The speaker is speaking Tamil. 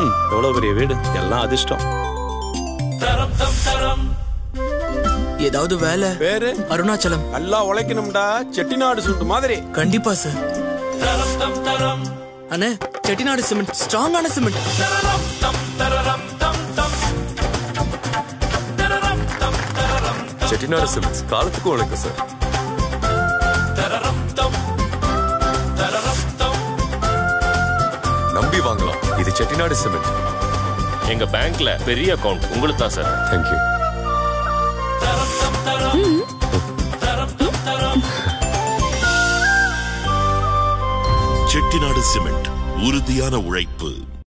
ம் எவ்வளவு பெரிய வீடு எல்லாம் அதிர்ஷ்டம் ஏதாவது வேலை பேரு அருணாச்சலம் நல்லா உழைக்கணும்டா செட்டிநாடு சுட்டு மாதிரி கண்டிப்பா சார் அண்ணே செட்டிநாடு சிமெண்ட் ஸ்ட்ராங்கான சிமெண்ட் செட்டிநாடு சிமெண்ட்ஸ் காலத்துக்கும் உழைக்கும் சார் நம்பி வாங்கலாம் இது செட்டிநாடு சிமெண்ட் எங்க பேங்க்ல பெரிய அக்கவுண்ட் உங்களுக்கு தான் சார் தேங்க்யூ செட்டிநாடு சிமெண்ட் உறுதியான உழைப்பு